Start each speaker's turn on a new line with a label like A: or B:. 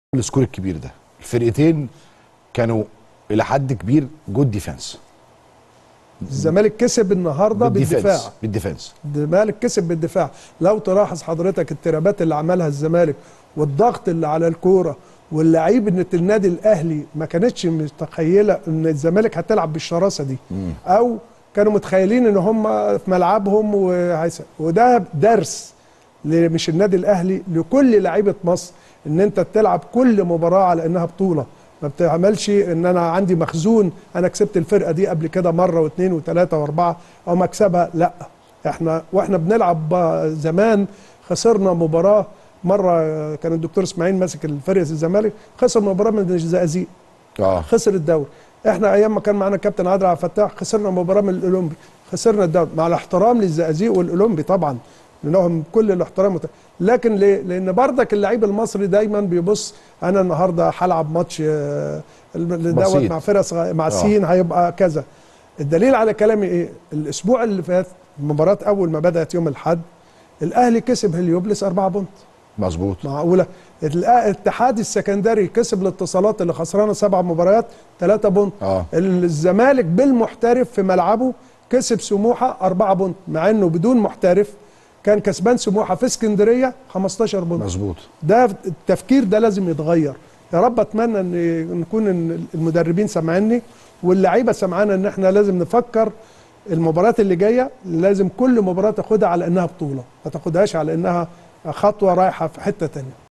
A: السكور الكبير ده الفرقتين كانوا الى حد كبير جود ديفense
B: الزمالك كسب النهارده بالدفاع
A: بالديفنس
B: الزمالك كسب بالدفاع لو تلاحظ حضرتك الترابات اللي عملها الزمالك والضغط اللي على الكوره واللعيب ان النادي الاهلي ما كانتش متخيله ان الزمالك هتلعب بالشراسه دي او كانوا متخيلين ان هم في ملعبهم وهيس... وده درس ل- مش النادي الاهلي لكل لعيبه مصر ان انت تلعب كل مباراه على انها بطوله ما بتعملش ان انا عندي مخزون انا كسبت الفرقه دي قبل كده مره واثنين وثلاثه واربعه او مكسبها لا احنا واحنا بنلعب ب- زمان خسرنا مباراه مره كان الدكتور اسماعيل ماسك الفرقه الزمالك خسر مباراه من الزقازيق
A: اه
B: خسر الدوري احنا ايام ما كان معانا كابتن عادل عبد الفتاح خسرنا مباراه من الاولمبي خسرنا الدوري مع الاحترام للزقازيق والاولمبي طبعا لهم كل الاحترام وت- لكن ليه؟ لان بردك اللعيب المصري دايما بيبص انا النهارده هلعب ماتش آه، دوت
A: بسيط.
B: مع فرقه صغيرة- مع
A: آه.
B: سين هيبقى كذا الدليل على كلامي ايه الاسبوع اللي فات مباراه اول ما بدات يوم الاحد الاهلي كسب هليوبلس 4 بونت
A: مظبوط
B: معقوله الاتحاد السكندري كسب الاتصالات اللي خسرانه سبع مباريات 3 بونت
A: اه
B: الزمالك بالمحترف في ملعبه كسب سموحه 4 بونت مع انه بدون محترف كان كسبان سموحه في اسكندريه 15 بونت
A: مظبوط
B: ده التفكير ده لازم يتغير يا رب اتمنى ان نكون إن المدربين سامعيني واللعيبه سامعانا ان احنا لازم نفكر المباريات اللي جايه لازم كل مباراه تاخدها على انها بطوله ما تاخدهاش على انها خطوه رايحه في حته تانية